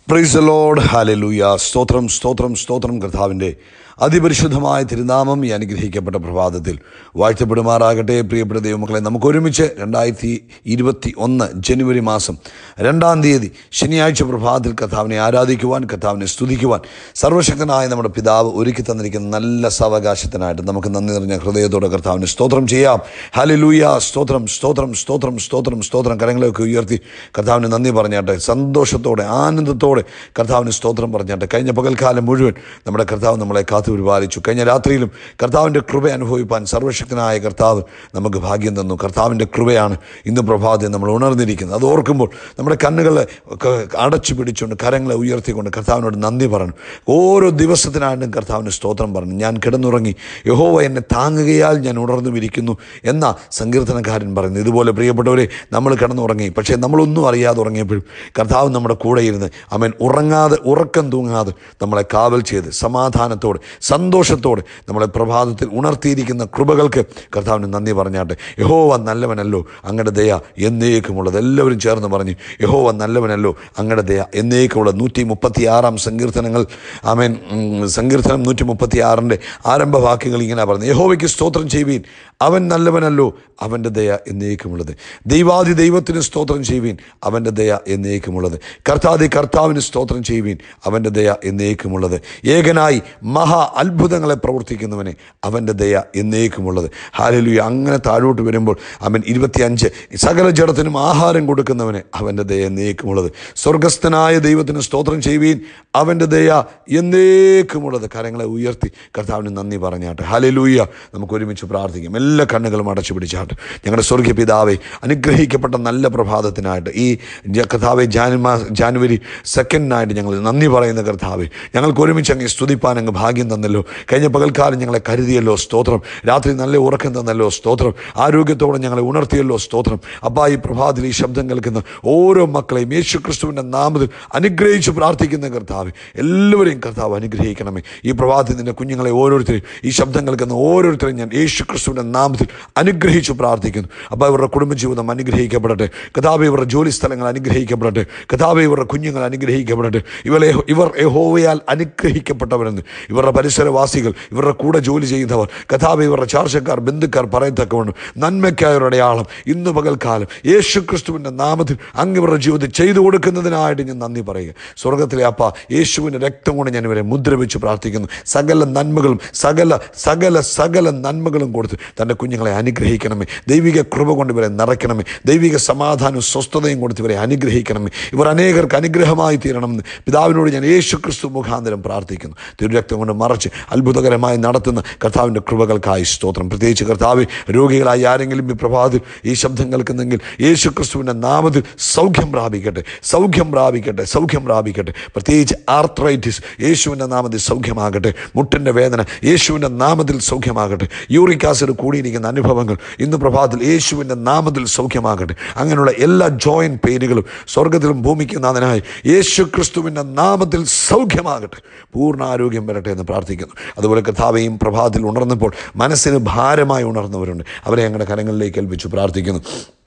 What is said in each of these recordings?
price load hallelujah സ്തോത്രം സ്തോത്രം സ്തോത്രം കർത്താവിൻ്റെ അതിപരിശുദ്ധമായ തിരുനാമം ഈ അനുഗ്രഹിക്കപ്പെട്ട പ്രഭാതത്തിൽ വാഴ്ത്തപ്പെടുമാറാകട്ടെ പ്രിയപ്പെട്ട ദൈവമക്കളെ നമുക്ക് ഒരുമിച്ച് രണ്ടായിരത്തി ഇരുപത്തി ഒന്ന് ജനുവരി മാസം രണ്ടാം തീയതി ശനിയാഴ്ച പ്രഭാതത്തിൽ കർത്താവിനെ ആരാധിക്കുവാൻ കർത്താവിനെ സ്തുതിക്കുവാൻ സർവശക്തനായ നമ്മുടെ പിതാവ് ഒരുക്കി തന്നിരിക്കുന്ന നല്ല സാവകാശത്തിനായിട്ട് നമുക്ക് നന്ദി നിറഞ്ഞ ഹൃദയത്തോടെ കർത്താവിന് സ്തോത്രം ചെയ്യാം ഹാലലൂയ സ്തോത്രം സ്തോത്രം സ്തോത്രം സ്തോത്രം സ്തോത്രം കരങ്ങളെയൊക്കെ ഉയർത്തി കർത്താവിന് നന്ദി പറഞ്ഞാട്ടെ സന്തോഷത്തോടെ ആനന്ദത്തോടെ കർത്താവിന് സ്തോത്രം പറഞ്ഞാട്ടെ കഴിഞ്ഞ പകൽക്കാലം മുഴുവൻ നമ്മുടെ കർത്താവ് നമ്മളെ കാത്തു പരിപാലിച്ചു കഴിഞ്ഞ രാത്രിയിലും കർത്താവിൻ്റെ കൃപ അനുഭവിപ്പാൻ സർവശക്തനായ കർത്താവ് നമുക്ക് ഭാഗ്യം തന്നു കർത്താവിൻ്റെ കൃപയാണ് ഇന്ന് പ്രഭാതം നമ്മൾ ഉണർന്നിരിക്കുന്നത് അത് ഓർക്കുമ്പോൾ നമ്മുടെ കണ്ണുകളെ ഒക്കെ അടച്ചു പിടിച്ചുകൊണ്ട് കരങ്ങളെ ഉയർത്തിക്കൊണ്ട് കർത്താവിനോട് നന്ദി പറഞ്ഞു ഓരോ ദിവസത്തിനായിട്ടും കർത്താവിന് സ്തോത്രം പറഞ്ഞു ഞാൻ കിടന്നുറങ്ങി യഹോവ എന്നെ താങ്ങുകയാൽ ഞാൻ ഉണർന്നുമിരിക്കുന്നു എന്ന സങ്കീർത്തനക്കാരൻ പറയുന്നു ഇതുപോലെ പ്രിയപ്പെട്ടവരെ നമ്മൾ കിടന്നുറങ്ങി പക്ഷേ നമ്മളൊന്നും അറിയാതെ ഉറങ്ങിയപ്പോഴും കർത്താവ് നമ്മുടെ കൂടെ ഇരുന്ന് അവൻ ഉറങ്ങാതെ ഉറക്കം തൂങ്ങാതെ നമ്മളെ കാവൽ ചെയ്ത് സമാധാനത്തോടെ സന്തോഷത്തോടെ നമ്മളെ പ്രഭാതത്തിൽ ഉണർത്തിയിരിക്കുന്ന കൃപകൾക്ക് കർത്താവിന് നന്ദി പറഞ്ഞാട്ടെ യഹോവ നല്ലവനല്ലോ അങ്ങയുടെ ദയ എന്നേക്കുമുള്ളത് എല്ലാവരും ചേർന്ന് പറഞ്ഞു യഹോവ നല്ലവനല്ലോ അങ്ങയുടെ ദയ എന്നേക്കുമുള്ളത് നൂറ്റി മുപ്പത്തി ആറാം സങ്കീർത്തനങ്ങൾ ആമേൻ ഉം, സങ്കീർത്തനം നൂറ്റി മുപ്പത്തി ആറിൻ്റെ ആരംഭവാക്യങ്ങൾ ഇങ്ങനെ പറഞ്ഞു യഹോവയ്ക്ക് സ്തോത്രം ചെയ്യുവീൻ അവൻ നല്ലവനല്ലോ അവൻ്റെ ദയ എന്നേക്കുമുള്ളത് ദൈവാദി ദൈവത്തിന് സ്തോത്രം ചെയ്യുവീൻ അവൻ്റെ ദയ എന്നേക്കുമുള്ളത് കർത്താദി കർത്താവിന് സ്തോത്രം ചെയ്യുവീൻ അവൻ്റെ ദയ എന്നേക്കുമുള്ളത് ഏകനായി മഹാ അത്ഭുതങ്ങളെ പ്രവർത്തിക്കുന്നവനെ അവൻ്റെ ദയ എന്നേക്കുമുള്ളത് ഹാലലുയ അങ്ങനെ താഴോട്ട് വരുമ്പോൾ അവൻ ഇരുപത്തിയഞ്ച് സകല ജഡത്തിനും ആഹാരം കൊടുക്കുന്നവനെ അവൻ്റെ ദയ എന്നേക്കുമുള്ളത് സ്വർഗസ്ഥനായ ദൈവത്തിന് സ്തോത്രം ചെയ്യുവീൻ അവൻ്റെ ദയ എന്നേക്കുമുള്ളത് കരങ്ങളെ ഉയർത്തി കർത്താവിന് നന്ദി പറഞ്ഞാട്ടെ ഹലലൂയ നമുക്ക് ഒരുമിച്ച് പ്രാർത്ഥിക്കാം എല്ലാ കണ്ണുകളും അടച്ചു പിടിച്ചാട്ട് ഞങ്ങളുടെ സ്വർഗീയ പിതാവെ അനുഗ്രഹിക്കപ്പെട്ട നല്ല പ്രഭാതത്തിനായിട്ട് ഈ ജ- കർത്താവെ ജാനുമാ ജാനുവരി സെക്കൻഡിനായിട്ട് ഞങ്ങൾ നന്ദി പറയുന്ന കർത്താവെ ഞങ്ങൾക്ക് ഒരുമിച്ച് അങ്ങ് സ്തുതിപ്പാൻ അങ്ങ് ഭാഗ്യം തന്നല്ലോ കഴിഞ്ഞ പകൽക്കാലം ഞങ്ങളെ കരുതിയല്ലോ സ്തോത്രം രാത്രി നല്ല ഉറക്കം തന്നല്ലോ സ്തോത്രം ആരോഗ്യത്തോടെ ഞങ്ങളെ ഉണർത്തിയല്ലോ സ്തോത്രം അപ്പാ ഈ പ്രഭാതത്തിൽ ഈ ശബ്ദം കേൾക്കുന്ന ഓരോ മക്കളെയും യേശു ക്രിസ്തുവിൻ്റെ നാമത്തിൽ അനുഗ്രഹിച്ച് പ്രാർത്ഥിക്കുന്ന കർത്താവ് എല്ലാവരെയും കർത്താവ് അനുഗ്രഹിക്കണമേ ഈ പ്രഭാതത്തിൽ നിന്റെ കുഞ്ഞുങ്ങളെ ഓരോരുത്തരെയും ഈ ശബ്ദം കേൾക്കുന്ന ഓരോരുത്തരെയും ഞാൻ യേശു ക്രിസ്തുവിൻ്റെ നാമത്തിൽ അനുഗ്രഹിച്ച് പ്രാർത്ഥിക്കുന്നു അപ്പോൾ ഇവരുടെ കുടുംബജീവിതം അനുഗ്രഹിക്കപ്പെടട്ടെ കഥാവ് ഇവരുടെ ജോലി സ്ഥലങ്ങൾ അനുഗ്രഹിക്കപ്പെടട്ടെ കഥാവ് ഇവരുടെ കുഞ്ഞുങ്ങൾ അനുഗ്രഹിക്കപ്പെടട്ടെ ഇവരെ ഇവർ യഹോവയാൽ അനുഗ്രഹിക്കപ്പെട്ടവരെന്ന് ഇവരുടെ പരിസരവാസികൾ ഇവരുടെ കൂടെ ജോലി ചെയ്യുന്നവർ കഥാവ് ഇവരുടെ ചാർച്ചക്കാർ ബന്ധുക്കാർ പറയത്തക്കവണ്ണം നന്മയ്ക്കായവരുടെ അടയാളം ഇന്ന് പകൽക്കാലം യേശു ക്രിസ്തുവിൻ്റെ നാമത്തിൽ അങ്ങ് ഇവരുടെ ജീവിതത്തിൽ ചെയ്തു കൊടുക്കുന്നതിനായിട്ട് ഞാൻ നന്ദി പറയുക സ്വർഗത്തിലെ അപ്പ യേശുവിൻ്റെ രക്തം കൊണ്ട് ഞാൻ ഇവരെ മുദ്ര വെച്ച് പ്രാർത്ഥിക്കുന്നു സകല നന്മകളും സകല സകല സകല നന്മകളും കൊടുത്ത് തൻ്റെ കുഞ്ഞുങ്ങളെ അനുഗ്രഹിക്കണമേ ദൈവിക കൃപ കൊണ്ട് ഇവരെ നിറയ്ക്കണമേ ദൈവിക സമാധാനവും സ്വസ്ഥതയും കൊടുത്ത് ഇവരെ അനുഗ്രഹിക്കണമേ ഇവർ അനേകർക്ക് അനുഗ്രഹമായി തീരണമെന്ന് പിതാവിനോട് ഞാൻ യേശു ക്രിസ്തു മുഖാന്തരം പ്രാർത്ഥിക്കുന്നു തിരുരക്തം കൊണ്ട് മറച്ച് അത്ഭുതകരമായി നടത്തുന്ന കർത്താവിൻ്റെ കൃപകൾക്കായി സ്തോത്രം പ്രത്യേകിച്ച് കർത്താവ് രോഗികളായി ആരെങ്കിലും ഈ പ്രഭാതത്തിൽ ഈ ശബ്ദം കേൾക്കുന്നെങ്കിൽ യേശു ക്രിസ്തുവിൻ്റെ നാമത്തിൽ സൗഖ്യം പ്രാപിക്കട്ടെ സൗഖ്യം പ്രാപിക്കട്ടെ സൗഖ്യം പ്രാപിക്കട്ടെ പ്രത്യേകിച്ച് ആർത്രൈറ്റിസ് യേശുവിൻ്റെ നാമത്തിൽ സൗഖ്യമാകട്ടെ മുട്ടിൻ്റെ വേദന യേശുവിൻ്റെ നാമത്തിൽ സൗഖ്യമാകട്ടെ യൂറിക് ആസിഡ് കൂടിയിരിക്കുന്ന അനുഭവങ്ങൾ ഇന്ന് പ്രഭാതത്തിൽ യേശുവിൻ്റെ നാമത്തിൽ സൗഖ്യമാകട്ടെ അങ്ങനെയുള്ള എല്ലാ ജോയിൻറ്റ് പെയിനുകളും സ്വർഗത്തിലും ഭൂമിക്കും നാഥനായി യേശു ക്രിസ്തുവിൻ്റെ നാമത്തിൽ സൗഖ്യമാകട്ടെ പൂർണ്ണ ആരോഗ്യം വരട്ടെ എന്ന് പ്രാർത്ഥിക്കുന്നു അതുപോലെ കഥാവയും പ്രഭാതത്തിൽ ഉണർന്നപ്പോൾ മനസ്സിന് ഭാരമായി ഉണർന്നവരുണ്ട് അവരെ ഞങ്ങളുടെ കരങ്ങളിലേക്ക് ഏൽപ്പിച്ചു പ്രാർത്ഥിക്കുന്നു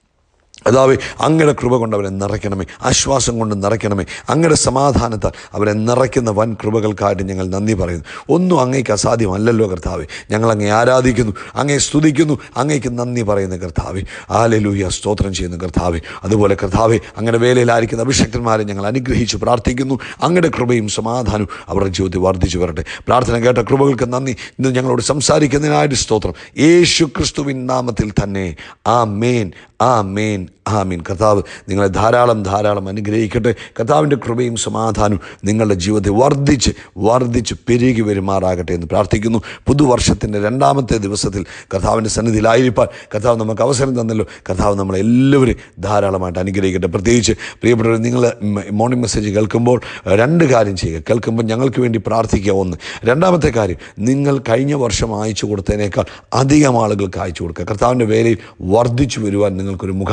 അതാവെ അങ്ങയുടെ കൃപ കൊണ്ട് അവരെ നിറയ്ക്കണമേ ആശ്വാസം കൊണ്ട് നിറയ്ക്കണമേ അങ്ങയുടെ സമാധാനത്താൽ അവരെ നിറയ്ക്കുന്ന വൻ കൃപകൾക്കായിട്ട് ഞങ്ങൾ നന്ദി പറയുന്നു ഒന്നും അങ്ങേക്ക് അസാധ്യമല്ലല്ലോ കർത്താവെ ഞങ്ങൾ അങ്ങേ ആരാധിക്കുന്നു അങ്ങേ സ്തുതിക്കുന്നു അങ്ങേക്ക് നന്ദി പറയുന്ന കർത്താവെ ആലലൂയ സ്തോത്രം ചെയ്യുന്ന കർത്താവെ അതുപോലെ കർത്താവെ അങ്ങയുടെ വേലയിലായിരിക്കുന്ന അഭിഷക്തന്മാരെ ഞങ്ങൾ അനുഗ്രഹിച്ച് പ്രാർത്ഥിക്കുന്നു അങ്ങയുടെ കൃപയും സമാധാനവും അവരുടെ ജീവിതത്തിൽ വർദ്ധിച്ചു വരട്ടെ പ്രാർത്ഥന കേട്ട കൃപകൾക്ക് നന്ദി ഇന്ന് ഞങ്ങളോട് സംസാരിക്കുന്നതിനായിട്ട് സ്തോത്രം യേശു ക്രിസ്തുവിൻ നാമത്തിൽ തന്നെ ആ മേൻ ആ മേൻ ആ മീൻ കർത്താവ് നിങ്ങളെ ധാരാളം ധാരാളം അനുഗ്രഹിക്കട്ടെ കർത്താവിൻ്റെ കൃപയും സമാധാനവും നിങ്ങളുടെ ജീവിതത്തിൽ വർദ്ധിച്ച് വർദ്ധിച്ച് പെരുകി വരുമാറാകട്ടെ എന്ന് പ്രാർത്ഥിക്കുന്നു പുതുവർഷത്തിൻ്റെ രണ്ടാമത്തെ ദിവസത്തിൽ കർത്താവിൻ്റെ സന്നിധിയിലായിരിക്കാൻ കർത്താവ് നമുക്ക് അവസരം തന്നല്ലോ കർത്താവ് നമ്മളെല്ലാവരും ധാരാളമായിട്ട് അനുഗ്രഹിക്കട്ടെ പ്രത്യേകിച്ച് പ്രിയപ്പെട്ടവർ നിങ്ങൾ മോർണിംഗ് മെസ്സേജ് കേൾക്കുമ്പോൾ രണ്ട് കാര്യം ചെയ്യുക കേൾക്കുമ്പോൾ ഞങ്ങൾക്ക് വേണ്ടി പ്രാർത്ഥിക്കുക ഒന്ന് രണ്ടാമത്തെ കാര്യം നിങ്ങൾ കഴിഞ്ഞ വർഷം അയച്ചു കൊടുത്തതിനേക്കാൾ അധികം ആളുകൾക്ക് അയച്ചു കൊടുക്കുക കർത്താവിൻ്റെ വേലയിൽ വർദ്ധിച്ചു വരുവാൻ നിങ്ങൾക്കൊരു മുഖാന്തരം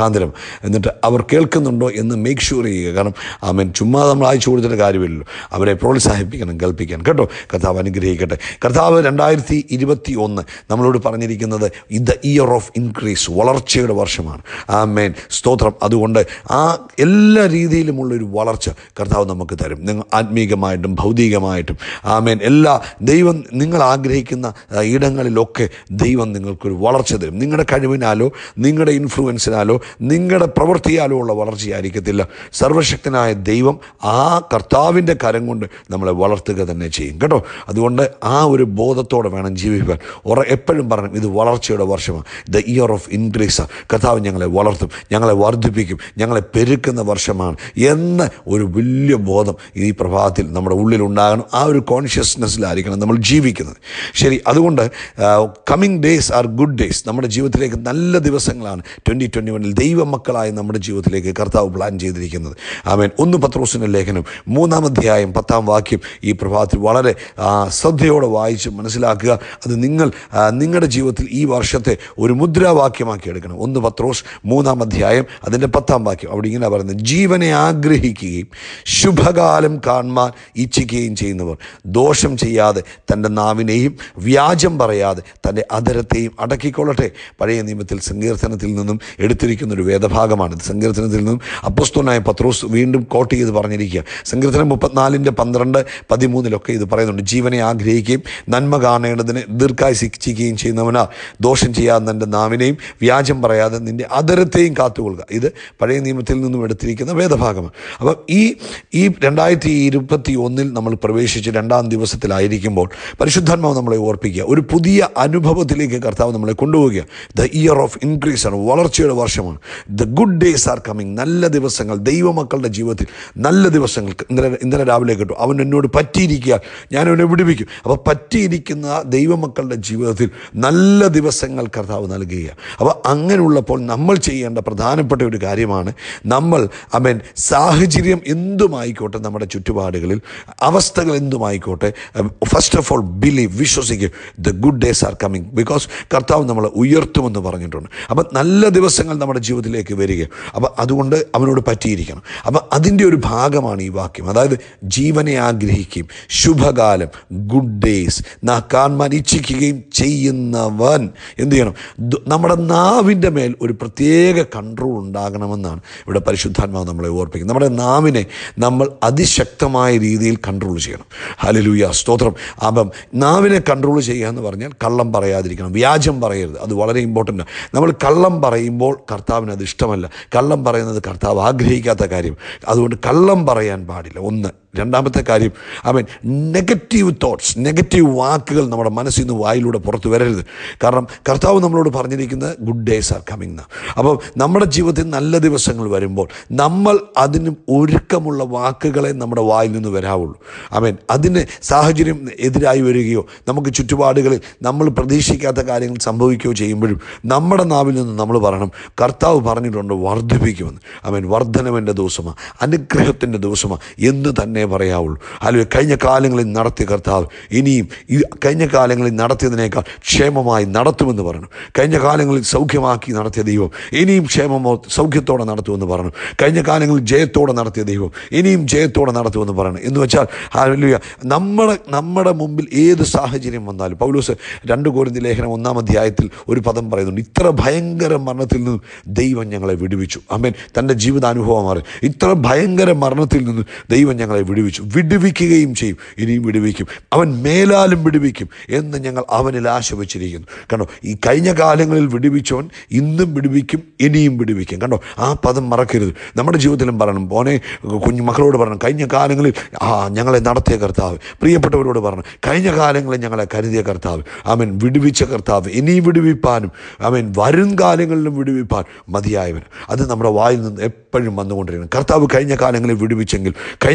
എന്നിട്ട് അവർ കേൾക്കുന്നുണ്ടോ എന്ന് മേക്ക് ഷുവർ ചെയ്യുക കാരണം ആമേൻ ചുമ്മാ നമ്മൾ അയച്ചു കൊടുത്തിട്ട് കാര്യമില്ലല്ലോ അവരെ പ്രോത്സാഹിപ്പിക്കണം കേൾപ്പിക്കാൻ കേട്ടോ കർത്താവ് അനുഗ്രഹിക്കട്ടെ കർത്താവ് രണ്ടായിരത്തി ഇരുപത്തി ഒന്ന് നമ്മളോട് പറഞ്ഞിരിക്കുന്നത് ഇത് ഇയർ ഓഫ് ഇൻക്രീസ് വളർച്ചയുടെ വർഷമാണ് ആമേൻ സ്തോത്രം അതുകൊണ്ട് ആ എല്ലാ രീതിയിലുമുള്ള ഒരു വളർച്ച കർത്താവ് നമുക്ക് തരും നിങ്ങൾ ആത്മീകമായിട്ടും ഭൗതികമായിട്ടും ആമേൻ എല്ലാ ദൈവം നിങ്ങൾ ആഗ്രഹിക്കുന്ന ആ, ഇടങ്ങളിലൊക്കെ ദൈവം നിങ്ങൾക്കൊരു വളർച്ച തരും നിങ്ങളുടെ കഴിവിനാലോ നിങ്ങളുടെ ഇൻഫ്ലുവൻസിനാലോ നിങ്ങളുടെ പ്രവൃത്തിയാലോ ഉള്ള വളർച്ചയായിരിക്കത്തില്ല സർവശക്തനായ ദൈവം ആ കർത്താവിൻ്റെ കരം കൊണ്ട് നമ്മളെ വളർത്തുക തന്നെ ചെയ്യും കേട്ടോ അതുകൊണ്ട് ആ ഒരു ബോധത്തോടെ വേണം ജീവിക്കാൻ ഉറ എപ്പോഴും പറഞ്ഞു ഇത് വളർച്ചയുടെ വർഷമാണ് ദ ഇയർ ഓഫ് ഇൻക്രീസ് കർത്താവ് ഞങ്ങളെ വളർത്തും ഞങ്ങളെ വർദ്ധിപ്പിക്കും ഞങ്ങളെ പെരുക്കുന്ന വർഷമാണ് എന്ന ഒരു വലിയ ബോധം ഈ പ്രഭാതത്തിൽ നമ്മുടെ ഉള്ളിൽ ഉണ്ടാകണം ആ ഒരു കോൺഷ്യസ്നെസ്സിലായിരിക്കണം നമ്മൾ ജീവിക്കുന്നത് ശരി അതുകൊണ്ട് coming days are good days നമ്മുടെ ജീവിതത്തിലേക്ക് നല്ല ദിവസങ്ങളാണ് ട്വൻറ്റി ട്വൻറ്റി വണ്ണിൽ ദൈവമക്കളായി നമ്മുടെ ജീവിതത്തിലേക്ക് കർത്താവ് പ്ലാൻ ചെയ്തിരിക്കുന്നത് ആമേൻ ഒന്ന് പത്രോസിൻ്റെ ലേഖനം മൂന്നാം അധ്യായം പത്താം വാക്യം ഈ പ്രഭാതത്തിൽ വളരെ ആ, ശ്രദ്ധയോടെ വായിച്ച് മനസ്സിലാക്കുക അത് നിങ്ങൾ ആ, നിങ്ങളുടെ ജീവിതത്തിൽ ഈ വർഷത്തെ ഒരു മുദ്രാവാക്യമാക്കി എടുക്കണം ഒന്ന് പത്രോസ് മൂന്നാം അധ്യായം അതിൻ്റെ പത്താം വാക്യം അവിടെ ഇങ്ങനെ പറയുന്നത് ജീവനെ ആഗ്രഹിക്കുകയും ശുഭകാലം കാണുവാൻ ഇച്ഛിക്കുകയും ചെയ്യുന്നവർ ദോഷം ചെയ്യാതെ തൻ്റെ നാവിനെയും വ്യാജം പറയാതെ തൻ്റെ അധരത്തെയും അടക്കിക്കൊള്ളട്ടെ പഴയ നിയമത്തിൽ സങ്കീർത്തനത്തിൽ നിന്നും എടുത്തിരിക്കുന്ന ഒരു വേദഭാഗമാണ് ഇത് സങ്കീർത്തനത്തിൽ നിന്നും അപ്പസ്തോനായ പത്രോസ് വീണ്ടും കോട്ട് ചെയ്ത് പറഞ്ഞിരിക്കുക സങ്കീർത്തനം മുപ്പത്തിനാലിൻ്റെ പന്ത്രണ്ട് പതിമൂന്നിലൊക്കെ ഇത് പറയുന്നുണ്ട് ജീവനെ ആഗ്രഹിക്കുകയും നന്മ കാണേണ്ടതിന് ദീർഘായി ശിക്ഷിക്കുകയും ചെയ്യുന്നവനാ ദോഷം ചെയ്യാതെ നിൻ്റെ നാവിനെയും വ്യാജം പറയാതെ നിൻ്റെ അധരത്തെയും കാത്തുകൊള്ളുക ഇത് പഴയ നിയമത്തിൽ നിന്നും എടുത്തിരിക്കുന്ന വേദഭാഗമാണ് അപ്പം ഈ ഈ രണ്ടായിരത്തി ഇരുപത്തി ഒന്നിൽ നമ്മൾ പ്രവേശിച്ച് രണ്ടാം ദിവസത്തിലായിരിക്കുമ്പോൾ പരിശുദ്ധാത്മാവ് നമ്മളെ ഓർപ്പിക്കുക ഒരു പുതിയ അനുഭവത്തിലേക്ക് കർത്താവ് നമ്മളെ കൊണ്ടുപോവുക ദ ഇയർ ഓഫ് ഇൻക്രീസ് ആണ് വളർച്ചയുടെ വർഷമാണ് the good days are coming നല്ല ദിവസങ്ങൾ ദൈവമക്കളുടെ ജീവിതത്തിൽ നല്ല ദിവസങ്ങൾ ഇന്നലെ ഇന്നലെ രാവിലെ കേട്ടു അവൻ എന്നോട് പറ്റിയിരിക്കുക ഞാൻ അവനെ വിടുവിക്കും അപ്പോൾ പറ്റിയിരിക്കുന്ന ദൈവമക്കളുടെ ജീവിതത്തിൽ നല്ല ദിവസങ്ങൾ കർത്താവ് നൽകുക അപ്പോൾ അങ്ങനെയുള്ളപ്പോൾ നമ്മൾ ചെയ്യേണ്ട പ്രധാനപ്പെട്ട ഒരു കാര്യമാണ് നമ്മൾ അമേൻ സാഹചര്യം എന്തുമായിക്കോട്ടെ നമ്മുടെ ചുറ്റുപാടുകളിൽ അവസ്ഥകൾ എന്തുമായിക്കോട്ടെ ഫസ്റ്റ് ഓഫ് ഓൾ ബിലീവ് വിശ്വസിക്കുക the good days are coming because കർത്താവ് നമ്മളെ ഉയർത്തുമെന്ന് പറഞ്ഞിട്ടുണ്ട് അപ്പം നല്ല ദിവസങ്ങൾ നമ്മുടെ ജീവിതത്തിലേക്ക് വരിക അപ്പം അതുകൊണ്ട് അവനോട് പറ്റിയിരിക്കണം അപ്പം അതിൻ്റെ ഒരു ഭാഗമാണ് ഈ വാക്യം അതായത് ജീവനെ ആഗ്രഹിക്കുകയും ശുഭകാലം ഗുഡ് ഡേയ്സ് നാ കാണാൻ ഇച്ഛിക്കുകയും ചെയ്യുന്നവൻ എന്ത് ചെയ്യണം ദ- നമ്മുടെ നാവിൻ്റെ മേൽ ഒരു പ്രത്യേക കൺട്രോൾ ഉണ്ടാകണമെന്നാണ് ഇവിടെ പരിശുദ്ധാത്മാവ് നമ്മളെ ഓർപ്പിക്കുന്നത് നമ്മുടെ നാവിനെ നമ്മൾ അതിശക്തമായ രീതിയിൽ കൺട്രോൾ ചെയ്യണം ഹലലൂയ സ്തോത്രം അപ്പം നാവിനെ കൺട്രോൾ ചെയ്യുക എന്ന് പറഞ്ഞാൽ കള്ളം പറയാതിരിക്കണം വ്യാജം പറയരുത് അത് വളരെ ഇമ്പോർട്ടൻ്റ് നമ്മൾ കള്ളം പറയുമ്പോൾ കർത്താവിന് അത് ഇഷ്ടമല്ല കള്ളം പറയുന്നത് കർത്താവ് ആഗ്രഹിക്കാത്ത കാര്യം അതുകൊണ്ട് കള്ളം പറയാൻ പാടില്ല ഒന്ന് രണ്ടാമത്തെ കാര്യം അവൻ നെഗറ്റീവ് തോട്ട്സ് നെഗറ്റീവ് വാക്കുകൾ നമ്മുടെ മനസ്സിൽ നിന്ന് വായിലൂടെ പുറത്തു വരരുത് കാരണം കർത്താവ് നമ്മളോട് പറഞ്ഞിരിക്കുന്നത് ഗുഡ് ഡേയ്സ് ആർ കമ്മിങ് എന്നാണ് അപ്പം നമ്മുടെ ജീവിതത്തിൽ നല്ല ദിവസങ്ങൾ വരുമ്പോൾ നമ്മൾ അതിന് ഒരുക്കമുള്ള വാക്കുകളെ നമ്മുടെ വായിൽ നിന്ന് വരാവുള്ളൂ അവൻ അതിന് സാഹചര്യം എതിരായി വരികയോ നമുക്ക് ചുറ്റുപാടുകളിൽ നമ്മൾ പ്രതീക്ഷിക്കാത്ത കാര്യങ്ങൾ സംഭവിക്കുകയോ ചെയ്യുമ്പോഴും നമ്മുടെ നാവിൽ നിന്ന് നമ്മൾ പറയണം കർത്താവ് പറഞ്ഞിട്ടുണ്ട് വർദ്ധിപ്പിക്കുമെന്ന് അവൻ വർധനവിൻ്റെ ദിവസമാണ് അനുഗ്രഹത്തിൻ്റെ ദിവസമാണ് എന്ന് തന്നെ പറയാവുള്ളൂ അല്ലെങ്കിൽ കഴിഞ്ഞ കാലങ്ങളിൽ നടത്തിയ കർത്താവ് ഇനിയും ഈ കഴിഞ്ഞ കാലങ്ങളിൽ നടത്തിയതിനേക്കാൾ ക്ഷേമമായി നടത്തുമെന്ന് പറഞ്ഞു കഴിഞ്ഞ കാലങ്ങളിൽ സൗഖ്യമാക്കി നടത്തിയ ദൈവം ഇനിയും ക്ഷേമമോ സൗഖ്യത്തോടെ നടത്തുമെന്ന് പറഞ്ഞു കഴിഞ്ഞ കാലങ്ങളിൽ ജയത്തോടെ നടത്തിയ ദൈവം ഇനിയും ജയത്തോടെ നടത്തുമെന്ന് പറയണം എന്ന് വെച്ചാൽ ഹാലലുയ നമ്മുടെ നമ്മുടെ മുമ്പിൽ ഏത് സാഹചര്യം വന്നാലും പൗലോസ് രണ്ട് കോരിന്തി ലേഖനം ഒന്നാം അധ്യായത്തിൽ ഒരു പദം പറയുന്നുണ്ട് ഇത്ര ഭയങ്കര മരണത്തിൽ നിന്നും ദൈവം ഞങ്ങളെ വിടുവിച്ചു അമ്മേൻ തൻ്റെ ജീവിതാനുഭവമാണ് ഇത്ര ഭയങ്കര മരണത്തിൽ നിന്ന് ദൈവം ഞങ്ങളെ വിടുവിച്ചു വിടുവിക്കുകയും ചെയ്യും ഇനിയും വിടുവിക്കും അവൻ മേലാലും വിടുവിക്കും എന്ന് ഞങ്ങൾ അവനിൽ ആശ വെച്ചിരിക്കുന്നു കണ്ടോ ഈ കഴിഞ്ഞ കാലങ്ങളിൽ വിടുവിച്ചവൻ ഇന്നും വിടുവിക്കും ഇനിയും വിടുവിക്കും കണ്ടോ ആ പദം മറക്കരുത് നമ്മുടെ ജീവിതത്തിലും പറയണം പോനെ കുഞ്ഞു മക്കളോട് പറയണം കഴിഞ്ഞ കാലങ്ങളിൽ ആ ഞങ്ങളെ നടത്തിയ കർത്താവ് പ്രിയപ്പെട്ടവരോട് പറയണം കഴിഞ്ഞ കാലങ്ങളിൽ ഞങ്ങളെ കരുതിയ കർത്താവ് അവൻ വിടുവിച്ച കർത്താവ് ഇനിയും വിടുവിപ്പാനും അവൻ വരും കാലങ്ങളിലും വിടുവിപ്പാൻ മതിയായവൻ അത് നമ്മുടെ വായിൽ നിന്ന് എപ്പോഴും വന്നുകൊണ്ടിരിക്കണം കർത്താവ് കഴിഞ്ഞ കാലങ്ങളിൽ വിടുവിച്ചെങ്കിൽ കഴിഞ്ഞ കാലങ്ങളിൽ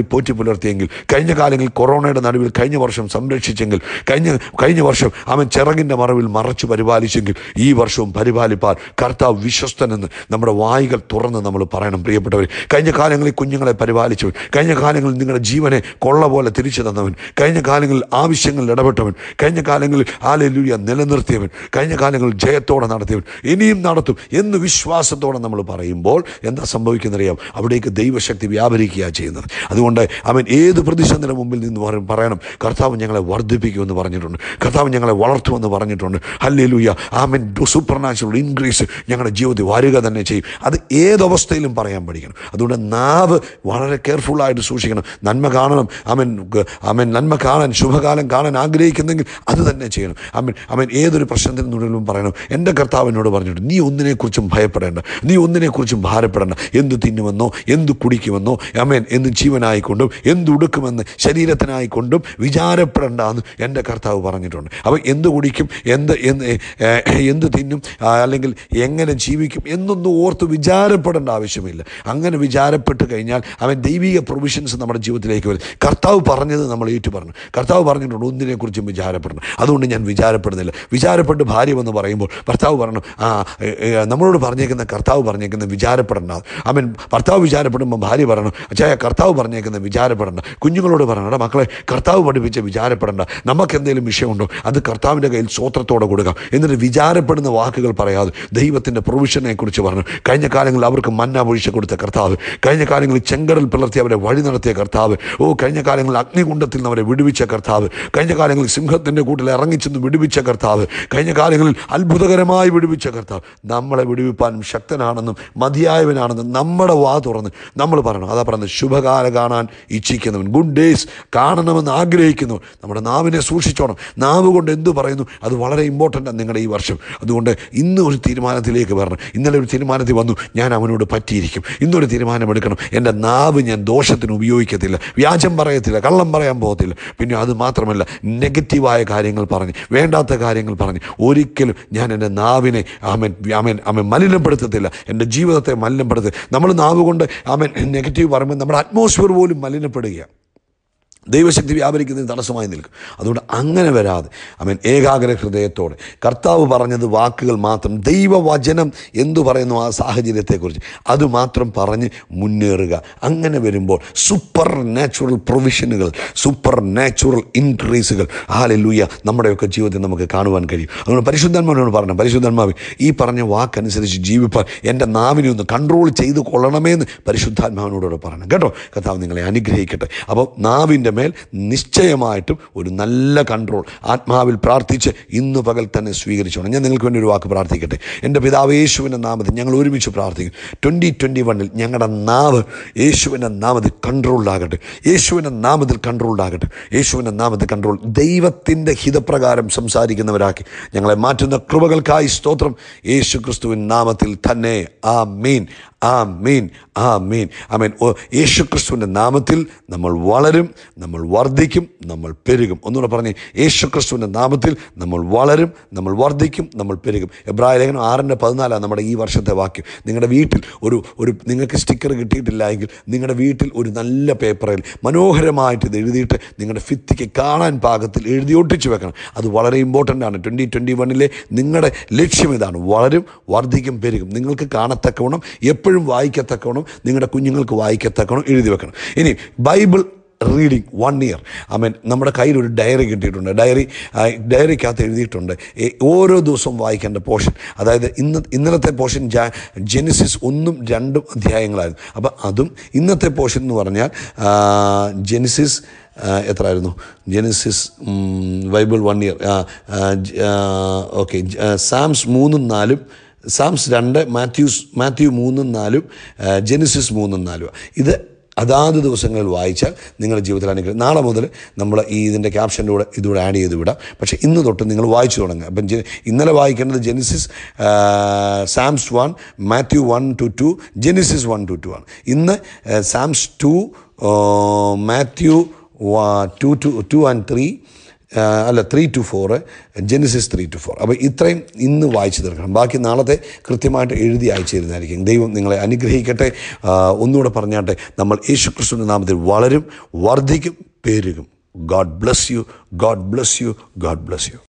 കാലങ്ങളിൽ പോറ്റി പുലർത്തിയെങ്കിൽ കഴിഞ്ഞ കാലങ്ങളിൽ കൊറോണയുടെ നടുവിൽ കഴിഞ്ഞ വർഷം സംരക്ഷിച്ചെങ്കിൽ കഴിഞ്ഞ കഴിഞ്ഞ വർഷം അവൻ ചിറകിൻ്റെ മറവിൽ മറച്ചു പരിപാലിച്ചെങ്കിൽ ഈ വർഷവും പരിപാലിപ്പാൻ കർത്താവ് വിശ്വസ്തനെന്ന് നമ്മുടെ വായികൾ തുറന്ന് നമ്മൾ പറയണം പ്രിയപ്പെട്ടവർ കഴിഞ്ഞ കാലങ്ങളിൽ കുഞ്ഞുങ്ങളെ പരിപാലിച്ചവൻ കഴിഞ്ഞ കാലങ്ങളിൽ നിങ്ങളുടെ ജീവനെ കൊള്ള പോലെ തിരിച്ചു തന്നവൻ കഴിഞ്ഞ കാലങ്ങളിൽ ആവശ്യങ്ങളിൽ ഇടപെട്ടവൻ കഴിഞ്ഞ കാലങ്ങളിൽ ആലലൂയ നിലനിർത്തിയവൻ കഴിഞ്ഞ കാലങ്ങളിൽ ജയത്തോടെ നടത്തിയവൻ ഇനിയും നടത്തും എന്ന് വിശ്വാസത്തോടെ നമ്മൾ പറയുമ്പോൾ എന്താ സംഭവിക്കുന്നറിയാം അവിടേക്ക് ദൈവശക്തി വ്യാപരിക്കുക ചെയ്യുന്നത് അതുകൊണ്ട് അവൻ ഏത് പ്രതിസന്ധിയുടെ മുമ്പിൽ നിന്ന് പറ- പറയണം കർത്താവ് ഞങ്ങളെ വർദ്ധിപ്പിക്കുമെന്ന് പറഞ്ഞിട്ടുണ്ട് കർത്താവ് ഞങ്ങളെ വളർത്തുമെന്ന് പറഞ്ഞിട്ടുണ്ട് ഹല്ലേലൂയ ആമൻ സൂപ്പർ നാച്ചുറൽ ഇൻക്രീസ് ഞങ്ങളുടെ ജീവിതത്തിൽ വരിക തന്നെ ചെയ്യും അത് ഏതവസ്ഥയിലും പറയാൻ പഠിക്കണം അതുകൊണ്ട് നാവ് വളരെ കെയർഫുള്ളായിട്ട് സൂക്ഷിക്കണം നന്മ കാണണം അവൻ അവൻ നന്മ കാണാൻ ശുഭകാലം കാണാൻ ആഗ്രഹിക്കുന്നെങ്കിൽ അത് തന്നെ ചെയ്യണം അവൻ അവൻ ഏതൊരു പ്രശ്നത്തിന് മുന്നിലും പറയണം എൻ്റെ കർത്താവ് എന്നോട് പറഞ്ഞിട്ടുണ്ട് നീ ഒന്നിനെക്കുറിച്ചും ഭയപ്പെടേണ്ട നീ ഒന്നിനെക്കുറിച്ചും ഭാരപ്പെടേണ്ട എന്ത് തിന്നുമെന്നോ എന്ത് കുടിക്കുമെന്നോ അമേൻ എന്ത് ജീവനായിക്കൊണ്ടും എന്ത് ഉടുക്കുമെന്ന് ശരീരത്തിനായിക്കൊണ്ടും വിചാരപ്പെടേണ്ട എന്ന് എൻ്റെ കർത്താവ് പറഞ്ഞിട്ടുണ്ട് അപ്പോൾ എന്ത് കുടിക്കും എന്ത് എന്ത് ഏഹ്, എന്ത് തിന്നും ആ, അല്ലെങ്കിൽ എങ്ങനെ ജീവിക്കും എന്നൊന്നും ഓർത്ത് വിചാരപ്പെടേണ്ട ആവശ്യമില്ല അങ്ങനെ വിചാരപ്പെട്ട് കഴിഞ്ഞാൽ അവൻ ദൈവിക പ്രൊവിഷൻസ് നമ്മുടെ ജീവിതത്തിലേക്ക് വരും കർത്താവ് പറഞ്ഞത് നമ്മൾ ഏറ്റു പറഞ്ഞു കർത്താവ് പറഞ്ഞിട്ടുണ്ട് ഒന്നിനെക്കുറിച്ചും വിചാരപ്പെടണം അതുകൊണ്ട് ഞാൻ വിചാരപ്പെടുന്നില്ല വിചാരപ്പെട്ട് ഭാര്യ എന്ന് പറയുമ്പോൾ ഭർത്താവ് പറഞ്ഞു ആ ഏ, ഏ, നമ്മളോട് പറഞ്ഞേക്കുന്ന കർത്താവ് പറഞ്ഞേക്കുന്ന വിചാരപ്പെടേണ്ട അവൻ ഭർത്താവ് വിചാരപ്പെടുമ്പോൾ ഭാര്യ പറയണം അച്ഛായ കർത്താവ് പറഞ്ഞേക്കുന്ന വിചാരപ്പെടേണ്ട കുഞ്ഞുങ്ങളോട് പറയണം എടാ മക്കളെ കർത്താവ് പഠിപ്പിച്ച വിചാരപ്പെടേണ്ട നമുക്ക് എന്തെങ്കിലും വിഷയമുണ്ടോ അത് കർത്താവിൻ്റെ കയ്യിൽ സ്വത്രത്തോടെ കൊടുക്കാം എന്നിട്ട് വിചാരപ്പെടുന്ന വാക്കുകൾ പറയാതെ ദൈവത്തിൻ്റെ പ്രൊവിഷനെ കുറിച്ച് പറഞ്ഞു കഴിഞ്ഞ കാലങ്ങളിൽ അവർക്ക് മന്ന പൊഴിച്ച് കൊടുത്ത കർത്താവ് കഴിഞ്ഞ കാലങ്ങളിൽ ചെങ്കടൽ പിളർത്തി അവരെ വഴി നടത്തിയ കർത്താവ് ഓ കഴിഞ്ഞ കാലങ്ങളിൽ അഗ്നികുണ്ഡത്തിൽ നിന്ന് അവരെ വിടുവിച്ച കർത്താവ് കഴിഞ്ഞ കാലങ്ങളിൽ സിംഹത്തിൻ്റെ കൂട്ടിൽ ഇറങ്ങിച്ചെന്ന് വിടുവിച്ച കർത്താവ് കഴിഞ്ഞ കാലങ്ങളിൽ അത്ഭുതകരമായി വിടുവിച്ച കർത്താവ് നമ്മളെ വിടുവിപ്പാനും ശക്തനാണെന്നും മതിയായവനാണെന്നും നമ്മുടെ വാ തുറന്ന് നമ്മൾ പറയണം അതാ പറയുന്നത് ശുഭകാല കാണാൻ ഇച്ഛിക്കുന്നവൻ ഗുഡ് ഡേയ്സ് കാണണമെന്ന് ആഗ്രഹിക്കുന്നവൻ നമ്മുടെ നാവിനെ സൂക്ഷിച്ചോണം നാവ് കൊണ്ട് എന്ത് പറയുന്നു അത് വളരെ ഇമ്പോർട്ടൻ്റ് ആണ് നിങ്ങളുടെ ഈ വർഷം അതുകൊണ്ട് ഇന്ന് ഒരു തീരുമാനത്തിലേക്ക് വരണം ഇന്നലെ ഒരു തീരുമാനത്തിൽ വന്നു ഞാൻ അവനോട് പറ്റിയിരിക്കും ഇന്നൊരു തീരുമാനമെടുക്കണം എൻ്റെ നാവ് ഞാൻ ദോഷത്തിന് ഉപയോഗിക്കത്തില്ല വ്യാജം പറയത്തില്ല കള്ളം പറയാൻ പോകത്തില്ല പിന്നെ അത് മാത്രമല്ല നെഗറ്റീവായ കാര്യങ്ങൾ പറഞ്ഞ് വേണ്ടാത്ത കാര്യങ്ങൾ പറഞ്ഞ് ഒരിക്കലും ഞാൻ എൻ്റെ നാവിനെ ആമൻ ആമൻ ആമൻ മലിനപ്പെടുത്തത്തില്ല എൻ്റെ ജീവിതത്തെ മലിനപ്പെടുത്തി നമ്മൾ നാവ് കൊണ്ട് ആമൻ നെഗറ്റീവ് പറയുമ്പോൾ നമ്മുടെ അറ്റ്മോസ്ഫിയർ പോലും മലിനപ്പെടുകയാണ് ദൈവശക്തി വ്യാപരിക്കുന്നതിന് തടസ്സമായി നിൽക്കും അതുകൊണ്ട് അങ്ങനെ വരാതെ അവൻ ഏകാഗ്ര ഹൃദയത്തോടെ കർത്താവ് പറഞ്ഞത് വാക്കുകൾ മാത്രം ദൈവവചനം എന്തു പറയുന്നു ആ സാഹചര്യത്തെക്കുറിച്ച് അത് മാത്രം പറഞ്ഞ് മുന്നേറുക അങ്ങനെ വരുമ്പോൾ സൂപ്പർ നാച്ചുറൽ പ്രൊവിഷനുകൾ സൂപ്പർ നാച്ചുറൽ ഇൻക്രീസുകൾ ഹാലലൂയ നമ്മുടെയൊക്കെ ജീവിതത്തിൽ നമുക്ക് കാണുവാൻ കഴിയും അതുകൊണ്ട് പരിശുദ്ധാത്മാവിനോട് പറഞ്ഞു പരിശുദ്ധാത്മാവ് ഈ പറഞ്ഞ വാക്കനുസരിച്ച് ജീവിപ്പാൻ എൻ്റെ നാവിനെ ഒന്ന് കൺട്രോൾ ചെയ്ത് കൊള്ളണമെന്ന് പരിശുദ്ധാത്മാവിനോട് പറയണം കേട്ടോ കർത്താവ് നിങ്ങളെ അനുഗ്രഹിക്കട്ടെ അപ്പോൾ നാവിൻ്റെ മേൽ നിശ്ചയമായിട്ടും ഒരു നല്ല കൺട്രോൾ ആത്മാവിൽ പ്രാർത്ഥിച്ച് ഇന്ന് പകൽ തന്നെ സ്വീകരിച്ചോണം ഞാൻ നിങ്ങൾക്ക് വേണ്ടി ഒരു വാക്ക് പ്രാർത്ഥിക്കട്ടെ എൻ്റെ പിതാവ് യേശുവിൻ്റെ നാമത്തിൽ ഞങ്ങൾ ഒരുമിച്ച് പ്രാർത്ഥിക്കും ട്വൻറ്റി ട്വൻറ്റി വണ്ണിൽ ഞങ്ങളുടെ നാവ് യേശുവിൻ്റെ നാമത്തിൽ കൺട്രോൾഡാകട്ടെ യേശുവിൻ്റെ നാമത്തിൽ കൺട്രോൾഡാകട്ടെ യേശുവിൻ്റെ നാമത്തിൽ കൺട്രോൾ ദൈവത്തിൻ്റെ ഹിതപ്രകാരം സംസാരിക്കുന്നവരാക്കി ഞങ്ങളെ മാറ്റുന്ന കൃപകൾക്കായി സ്തോത്രം യേശു ക്രിസ്തുവിൻ നാമത്തിൽ തന്നെ ആ മീൻ ആ മീൻ ആ മീൻ അമീൻ ഓ യേശു ക്രിസ്തുവിൻ്റെ നാമത്തിൽ നമ്മൾ വളരും നമ്മൾ വർദ്ധിക്കും നമ്മൾ പെരുകും ഒന്നുകൂടെ പറഞ്ഞ് യേശു ക്രിസ്തുവിൻ്റെ നാമത്തിൽ നമ്മൾ വളരും നമ്മൾ വർദ്ധിക്കും നമ്മൾ പെരുകും എബ്രായ ലേഖനം ആറിൻ്റെ പതിനാലാണ് നമ്മുടെ ഈ വർഷത്തെ വാക്യം നിങ്ങളുടെ വീട്ടിൽ ഒരു ഒരു നിങ്ങൾക്ക് സ്റ്റിക്കർ കിട്ടിയിട്ടില്ല എങ്കിൽ നിങ്ങളുടെ വീട്ടിൽ ഒരു നല്ല പേപ്പറിൽ മനോഹരമായിട്ട് ഇത് എഴുതിയിട്ട് നിങ്ങളുടെ ഫിത്തിക്ക് കാണാൻ പാകത്തിൽ എഴുതി ഒട്ടിച്ച് വെക്കണം അത് വളരെ ഇമ്പോർട്ടൻ്റ് ആണ് ട്വൻറ്റി ട്വൻറ്റി വണ്ണിലെ നിങ്ങളുടെ ലക്ഷ്യം ഇതാണ് വളരും വർദ്ധിക്കും പെരുകും നിങ്ങൾക്ക് കാണത്തക്കവണ്ണം എപ്പോഴും വായിക്കത്തക്കവണ്ണം നിങ്ങളുടെ കുഞ്ഞുങ്ങൾക്ക് വായിക്കത്തക്കവണ്ണം എഴുതി വെക്കണം ഇനി Bible reading one year I mean നമ്മുടെ കയ്യിൽ ഒരു ഡയറി കിട്ടിയിട്ടുണ്ട് ഡയറി ഡയറിക്കകത്ത് എഴുതിയിട്ടുണ്ട് ഏ, ഓരോ ദിവസവും വായിക്കേണ്ട പോർഷൻ അതായത് ഇന്ന് ഇന്നലത്തെ പോർഷൻ ജാ ജെനിസിസ് ഒന്നും രണ്ടും അധ്യായങ്ങളായിരുന്നു അപ്പം അതും ഇന്നത്തെ പോർഷൻ എന്ന് പറഞ്ഞാൽ ആ, ജെനിസിസ് ആ, എത്രയായിരുന്നു Genesis um, Bible one year okay Psalms മൂന്നും നാലും സാംസ് രണ്ട് മാത്യൂസ് മാത്യു മൂന്നും നാലും ആ, ജെനിസിസ് മൂന്നും നാലും ഇത് അതാത് ദിവസങ്ങളിൽ വായിച്ചാൽ നിങ്ങളുടെ ജീവിതത്തിൽ അനുഗ്രഹം നാളെ മുതൽ നമ്മൾ ഈ ഇതിൻ്റെ ക്യാപ്ഷൻ്റെ കൂടെ ഇതുകൂടെ ആഡ് ചെയ്ത് വിടാം പക്ഷേ ഇന്ന് തൊട്ട് നിങ്ങൾ വായിച്ചു തുടങ്ങുക അപ്പം ജെ- ഇന്നലെ വായിക്കേണ്ടത് ജെനിസിസ് ആ, Psalms one Matthew one two two Genesis one two two ആണ് ഇന്ന് ആ, Psalms two Matthew two two two and three അല്ല three two four Genesis three two four അപ്പോൾ ഇത്രയും ഇന്ന് വായിച്ചു തീർക്കണം ബാക്കി നാളത്തെ കൃത്യമായിട്ട് എഴുതി അയച്ചു തരുന്നതായിരിക്കും ദൈവം നിങ്ങളെ അനുഗ്രഹിക്കട്ടെ ആ, ഒന്നുകൂടെ പറഞ്ഞാട്ടെ നമ്മൾ യേശു ക്രിസ്തുവിൻ്റെ നാമത്തിൽ വളരും വർദ്ധിക്കും പേരുകും God bless you God bless you God bless U